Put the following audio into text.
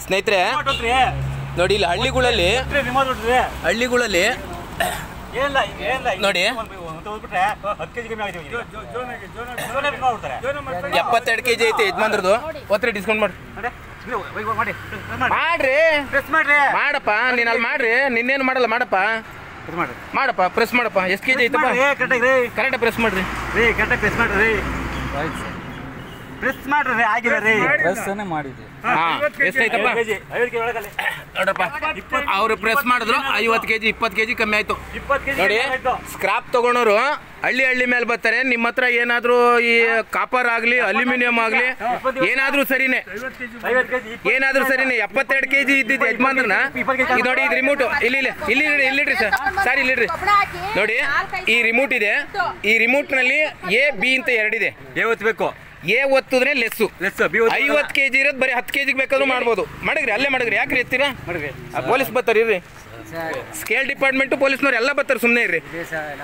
ಸ್ನೇಹಿತರೆ ನೋಡಿ ಇಲ್ಲಿ ಹಳ್ಳಿಗಳಲ್ಲಿ ಹಳ್ಳಿಗಳಲ್ಲಿ ಏನಿಲ್ಲ ಏನಿಲ್ಲ ನೋಡಿ. ಹೋಗ್ಬಿಟ್ರೆ ಹತ್ತು ಕೆಜಿ ಕಮ್ಮಿ ಆಗಿದ್ದೀವಿ ಈಗ. ಮಾಡ್ಬಿಡ್ತಾರೆ. ಎಪ್ಪತ್ತೆರಡು ಕೆ ಜಿ ಐತೆ ಯಜಮಾನ್ರದು ಒತ್ತರಿ ಡಿಸ್ಕೌಂಟ್ ಮಾಡಿ ನೋಡಿ, ಇದು, ಹೋಗಿ ಹೋಗಿ ಮಾಡಿ ಪ್ರೆಸ್ ಮಾಡಿ ಮಾಡ್ರಿ ಪ್ರೆಸ್ ಮಾಡ್ರಿ ಮಾಡಪ್ಪ ನೀನು ಅಲ್ಲಿ ಮಾಡ್ರಿ ನಿನ್ನೇನು ಮಾಡಲ್ಲ ಮಾಡಪ್ಪ ಪ್ರೆಸ್ ಮಾಡ್ರಿ ಮಾಡಪ್ಪ ಪ್ರೆಸ್ ಮಾಡಪ್ಪ ಎಷ್ಟು ಕೆ ಜಿ ಐತಪ್ಪ ಮಾಡ್ರಿ ಕರೆಕ್ಟಾಗಿ ರೀ ಕರೆಕ್ಟಾಗಿ ಪ್ರೆಸ್ ಮಾಡ್ರಿ ರೀ ಕರೆಕ್ಟಾಗಿ ಪ್ರೆಸ್ ಮಾಡ್ರಿ ರೀ ಪ್ರೆಸ್ ಮಾಡ್ರಿ ರೀ ಆಗಿಲ್ಲ ರೀ ಬಸ್ಸನ್ನೇ ಮಾಡಿದ್ವಿ ಹಾಂ ಎಷ್ಟೈತಪ್ಪ ಐವತ್ತು ಕೆಜಿ ಐವತ್ತು ಕೆಜಿ ಒಳಗಲ್ಲಿ ನೋಡ್ರಪ್ಪ ಅವರು ಪ್ರೆಸ್ ಮಾಡಿದ್ರು ಐವತ್ತು ಕೆ ಜಿ ಇಪ್ಪತ್ತು ಕೆ ಜಿ ಕಮ್ಮಿ ಆಯ್ತು ಇಪ್ಪತ್ತು ಕೆಜಿ ನೋಡಿ ಆಯ್ತು ಸ್ಕ್ರಾಪ್ ತಗೊಂಡವರು ಹಳ್ಳಿ ಹಳ್ಳಿ ಮೇಲೆ ಬರ್ತಾರೆ ನಿಮ್ಮ ಹತ್ರ ಏನಾದರೂ ಈ ಕಾಪರ್ ಆಗಲಿ ಅಲ್ಯೂಮಿನಿಯಂ ಆಗಲಿ ಏನಾದರೂ ಸರಿನೇ ಐವತ್ತು ಕೆಜಿ ಏನಾದರೂ ಸರಿನೇ ಎಪ್ಪತ್ತೆರಡು ಕೆ ಜಿ ಇದ್ದಿದ್ದು ಯಜಮಾನ್ರನ್ನ ಇದು ನೋಡಿ ಇದು ರಿಮೋಟು ಇಲ್ಲಿ ಇಲ್ಲಿ ಇಲ್ಲಿ ಇಲ್ರಿ, ಇಲ್ಲಿಡ್ರಿ ಸರ್ ಸರ್ ಇಲ್ಲಿಡ್ರಿ ನೋಡಿ ಈ ರಿಮೋಟ್ ಇದೆ ಈ ರಿಮೋಟ್ನಲ್ಲಿ ಎ ಬಿ ಅಂತ ಎರಡಿದೆ ಐವತ್ತು ಬೇಕು ಎ ಒತ್ತಿದ್ರೆ ಲೆಸ್ಸು ಲೆಸ್ ಬಿ ಐವತ್ತು ಕೆ ಜಿ ಇರೋದು ಬರೀ ಹತ್ತು ಕೆ ಜಿಗೆ ಬೇಕಾದ್ರೂ ಮಾಡ್ಬೋದು ಮಾಡಿದ್ರಿ ಅಲ್ಲೇ ಮಾಡಿದ್ರಿ ಯಾಕ್ರಿ ಎತ್ತೀರಾ ಮಾಡ್ರಿ ಆ, ಪೊಲೀಸ್ ಬರ್ತಾರೆ ಇರ್ರಿ ಸ್ಕೇಲ್ ಡಿಪಾರ್ಟ್ಮೆಂಟು ಪೊಲೀಸ್ನವ್ರು ಎಲ್ಲ ಬರ್ತಾರೆ ಸುಮ್ಮನೆ ಇರ್ರಿ ದೇಶ ಎಲ್ಲ